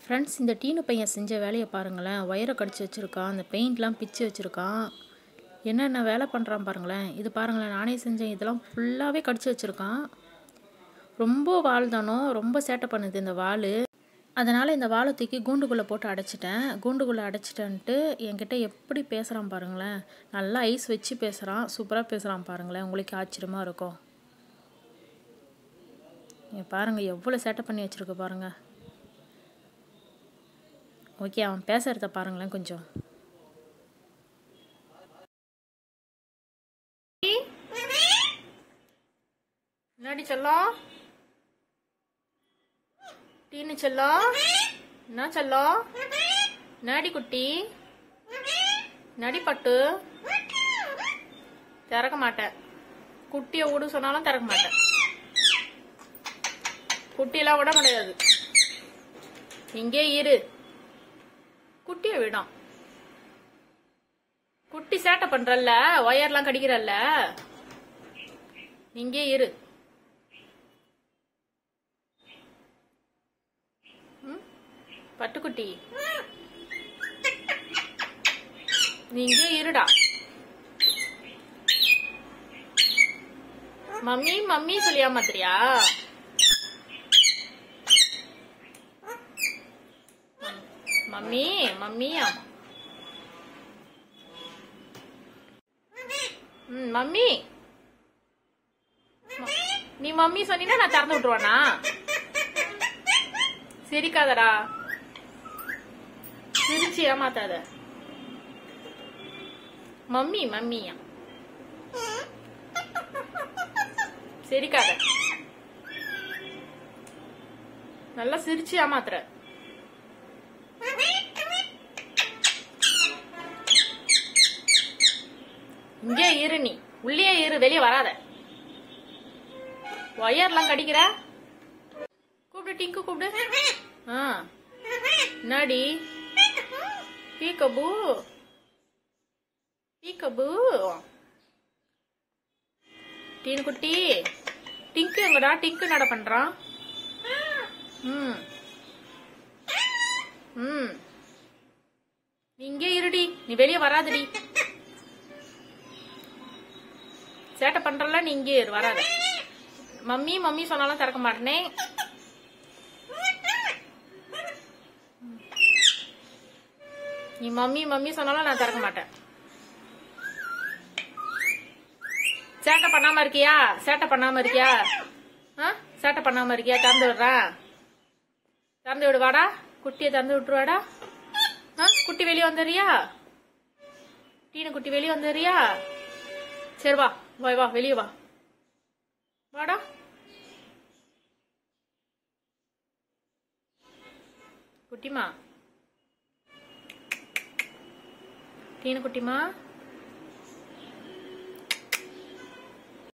Friends இந்த டீனு பையன் செஞ்ச வேலையை பாருங்களேன் ஒயரை கடிச்சு வச்சுருக்கான் அந்த பெயிண்ட்லாம் பிச்சு வச்சுருக்கான் என்னென்ன வேலை பண்ணுறான் பாருங்களேன் இது பாருங்களேன் நானே செஞ்சேன் இதெல்லாம் ஃபுல்லாகவே கடிச்சு வச்சுருக்கான் ரொம்ப வால் தானோ ரொம்ப சேட்டை பண்ணுது இந்த வால் அதனால் இந்த வாழை தூக்கி கூண்டுக்குள்ளே போட்டு அடைச்சிட்டேன் கூண்டுக்குள்ளே அடைச்சிட்டேன்ட்டு என்கிட்ட எப்படி பேசுகிறான் பாருங்களேன் நல்லா ஐஸ் வச்சு பேசுகிறான் சூப்பராக பேசுகிறான் பாருங்களேன் உங்களுக்கு ஆச்சரியமாக இருக்கும் இங்க பாருங்க எவ்வளோ சேட்டை பண்ணி வச்சுருக்கு பாருங்க ஓகே அவன் பேசுகிறத பாருங்களேன் கொஞ்சம் என்னடி செல்லம் டீனு செல்லம் என்ன செல்லம் நாடி குட்டி நடி பட்டு திறக்க மாட்டேன் குட்டியை விடு சொன்னாலும் திறக்க மாட்டேன் குட்டியெல்லாம் விட முடியாது இங்கே இரு குட்டியை விடும் குட்டி சேட்டை பண்றல்ல ஒயர்லாம் கடிக்கிறல்ல இங்கே இரு ம்? பட்டுக்குட்டி நீ இங்கே இருடா மம்மி மம்மி சொல்லி ஏமாத்துறியா மம்மி மம்மி ஆமா ம் மம்மி ம- நீ மம்மி சொன்னீங்கன்னா நான் திறந்து விட்டுருவானா சிரிக்காதடா சிரிச்சு ஏமாத்தாத மம்மி மம்மியா சிரிக்காத நல்லா சிரிச்சு ஏமாத்துற இங்கே இரு நீ உள்ளே இரு வெளியே வராத ஒயர்லாம் கடிக்கிற கூப்பிடு டிங்கு கூப்பிடு ஆ என்னடி பீக்கபு பீக்கபு டீன் குட்டி டிங்கு எங்கடா டிங்கு நட பண்றான் ம் ம் நீ இங்கே இருடி நீ வெளியே வராதடி சேட்டை பண்றல நீ இங்கே இரு வராத மம்மி மம்மி சொன்னாலும் திறக்க மாட்டேனே நீ மம்மி மம்மி சொன்னாலும் நான் திறக்க மாட்டேன் சேட்டை பண்ணாம இருக்கியா சேட்டை பண்ணாம இருக்கியா ஆ சேட்டை பண்ணாம இருக்கியா திறந்து விடுறேன் திறந்து விடு வாடா குட்டியை திறந்து விட்டுருவாடா ஆ குட்டி வெளியே வந்துடுறியா டீனு குட்டி வெளியே வந்துடுறியா சரி வா வா வா வெளியே வா வாடா குட்டிமா டீனு குட்டிமா